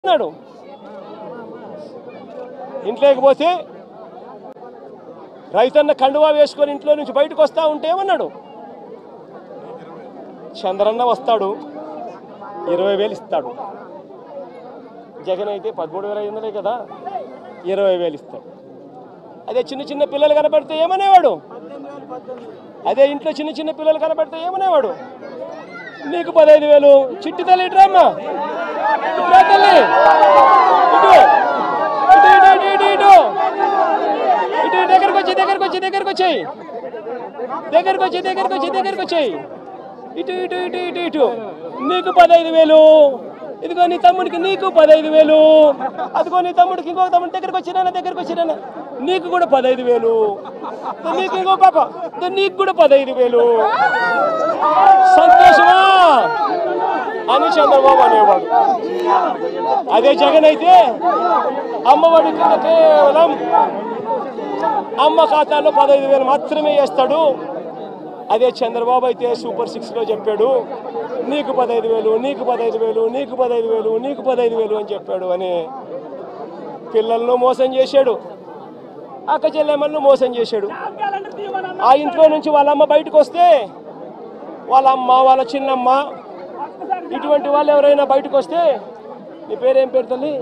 అన్నాడు ఇంట్లోకి పోతే రైతన్న కండువా వేసుకొని ఇంట్లో నుంచి బయటకు వస్తా ఉంటే ఏమన్నాడు చంద్రన్న వస్తాడు ఇరవై వేలు ఇస్తాడు జగన్ అయితే పదమూడు వేల ఐదు వందలే కదా ఇరవై వేలు ఇస్తాడు అదే చిన్న చిన్న పిల్లలు కనపడితే ఏమనేవాడు అదే ఇంట్లో చిన్న చిన్న పిల్లలు కనపడితే ఏమనేవాడు నీకు పదహైదు వేలు చిట్టి తల్లి ఇటురామ్మా ఇటురా తల్లి ఇటు ఇటు ఇటు ఇటు ఇటు ఇటు ఇటు దగ్గరకు వచ్చి దగ్గరకు వచ్చి దగ్గరకు వచ్చాయి దగ్గరకు వచ్చి దగ్గరకు వచ్చి దగ్గరకు వచ్చాయి ఇటు ఇటు ఇటు ఇటు ఇటు నీకు పదహైదు వేలు ఇదిగో నీ తమ్ముడికి నీకు పదహైదు వేలు అదిగో నీ తమ్ముడికి ఇంకో తమ్ముడి దగ్గరకు వచ్చినా దగ్గరకు వచ్చినా నీకు కూడా పదహైదు వేలు నీకు ఇంకో పాప నీకు కూడా పదహైదు వేలు సంతోషమా అని చంద్రబాబు అనేవాడు అదే జగన్ అయితే అమ్మఒడి కింద కేవలం అమ్మ ఖాతాలో పదహైదు వేలు మాత్రమే వేస్తాడు అదే చంద్రబాబు అయితే సూపర్ సిక్స్లో చెప్పాడు నీకు పదహైదు వేలు నీకు పదహైదు వేలు నీకు పదహైదు వేలు నీకు పదహైదు వేలు అని చెప్పాడు అని పిల్లలను మోసం చేశాడు అక్క చెల్లెమ్మలను మోసం చేశాడు ఆ ఇంట్లో నుంచి వాళ్ళ అమ్మ బయటకు వస్తే వాళ్ళ అమ్మ వాళ్ళ చిన్నమ్మ ఇటువంటి వాళ్ళు ఎవరైనా బయటకు వస్తే నీ పేరేం పేరు తల్లి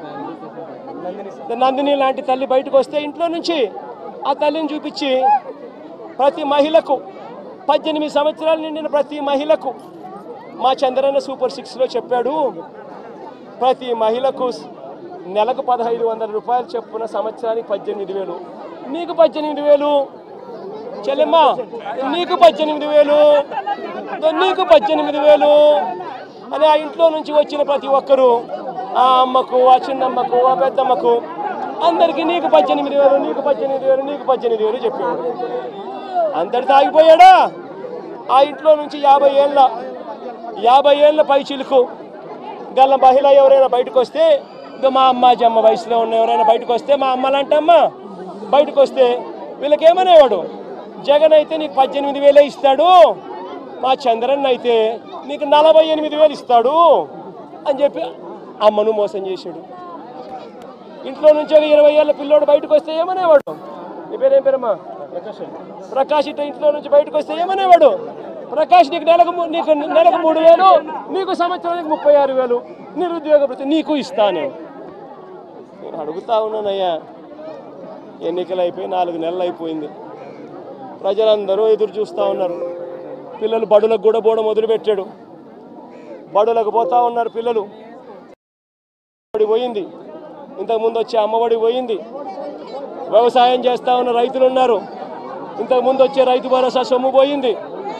నందిని లాంటి తల్లి బయటకు వస్తే ఇంట్లో నుంచి ఆ తల్లిని చూపించి ప్రతి మహిళకు పద్దెనిమిది సంవత్సరాలు నిండిన ప్రతి మహిళకు మా చంద్రన్న సూపర్ సిక్స్లో చెప్పాడు ప్రతి మహిళకు నెలకు పదహైదు వందల రూపాయలు చెప్పున సంవత్సరానికి పద్దెనిమిది వేలు నీకు పద్దెనిమిది వేలు చెల్లెమ్మా నీకు పద్దెనిమిది వేలు నీకు పద్దెనిమిది వేలు అని ఆ ఇంట్లో నుంచి వచ్చిన ప్రతి ఒక్కరూ ఆ అమ్మకు ఆ చిన్నమ్మకు ఆ పెద్దమ్మకు అందరికీ నీకు పద్దెనిమిది వేలు నీకు పద్దెనిమిది వేలు నీకు పద్దెనిమిది వేలు చెప్పాడు అందరితో ఆగిపోయాడా ఆ ఇంట్లో నుంచి యాభై ఏళ్ళ యాభై ఏళ్ళ పై చిలుకు గల్ల మహిళ ఎవరైనా బయటకు వస్తే ఇదో మా అమ్మ జమ్మ వయసులో ఉన్న ఎవరైనా బయటకు వస్తే మా అమ్మ లాంటి అమ్మ బయటకు వస్తే వీళ్ళకి ఏమనేవాడు జగన్ అయితే నీకు పద్దెనిమిది వేలే ఇస్తాడు మా చంద్రన్ అయితే నీకు నలభై ఎనిమిది వేలు ఇస్తాడు అని చెప్పి అమ్మను మోసం చేశాడు ఇంట్లో నుంచి ఒక ఇరవై ఏళ్ళ పిల్లోడు బయటకు వస్తే ఏమనేవాడు నీ పేరేం పేరమ్మా ప్రకాష్ ఇట్లా ఇంట్లో నుంచి బయటకు వస్తే ఏమనేవాడు ప్రకాష్ నీకు నెలకు మూ- నీకు నెలకు మూడు వేలు నీకు సంవత్సరానికి ముప్పై ఆరు వేలు నిరుద్యోగ భృతి నీకు ఇస్తాను నేను అడుగుతా ఉన్నానయ్యా ఎన్నికలు అయిపోయి నాలుగు నెలలు అయిపోయింది ప్రజలందరూ ఎదురు చూస్తూ ఉన్నారు పిల్లలు బడులకు కూడా పోవడం మొదలుపెట్టాడు బడులకు పోతా ఉన్నారు పిల్లలు అమ్మఒడి పోయింది ఇంతకుముందు వచ్చే అమ్మఒడి పోయింది వ్యవసాయం చేస్తా ఉన్న రైతులు ఉన్నారు ఇంతకుముందు వచ్చే రైతు భరోసా సొమ్ము పోయింది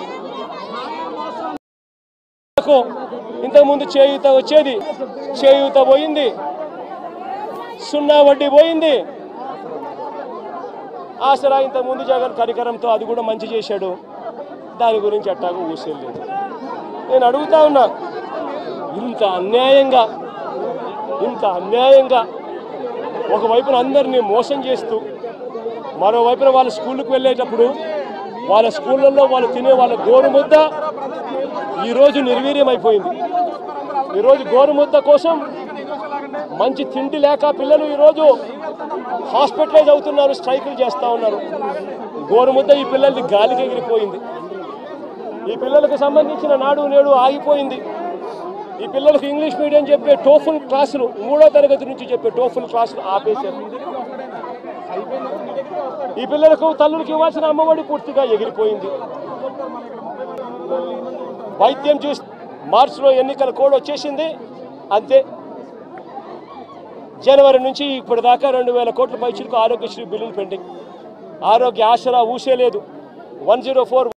ఇంతకుముందు చేయూత వచ్చేది చేయూత పోయింది సున్నా వడ్డీ పోయింది ఆసరా ఇంతకుముందు జగన్ కరికరంతో అది కూడా మంచి చేశాడు దాని గురించి అట్టాగా ఊసేయలేదు నేను అడుగుతా ఉన్నా ఇంత అన్యాయంగా ఇంత అన్యాయంగా ఒకవైపున అందరినీ మోసం చేస్తూ మరోవైపున వాళ్ళ స్కూళ్ళకి వెళ్ళేటప్పుడు వాళ్ళ స్కూళ్ళల్లో వాళ్ళు తినే వాళ్ళ గోరుముద్ద ఈరోజు నిర్వీర్యం అయిపోయింది ఈరోజు గోరుముద్ద కోసం మంచి తిండి లేక పిల్లలు ఈరోజు హాస్పిటలైజ్ అవుతున్నారు స్ట్రైకులు చేస్తూ ఉన్నారు గోరుముద్ద ఈ పిల్లల్ని గాలికి ఎగిరిపోయింది ఈ పిల్లలకు సంబంధించిన నాడు నేడు ఆగిపోయింది ఈ పిల్లలకు ఇంగ్లీష్ మీడియం చెప్పే టోఫుల్ క్లాసులు మూడో తరగతి నుంచి చెప్పే టోఫుల్ క్లాసులు ఆపేశారు ఈ పిల్లలకు తల్లులకు ఇవ్వాల్సిన అమ్మఒడి పూర్తిగా ఎగిరిపోయింది వైద్యం చూసి మార్చిలో ఎన్నికల కోడ్ వచ్చేసింది అంతే జనవరి నుంచి ఇప్పటిదాకా రెండు వేల కోట్ల పైచులకు ఆరోగ్యశ్రీ బిల్లులు పెండింగ్ ఆరోగ్య ఆసరా ఊసేలేదు వన్ జీరో ఫోర్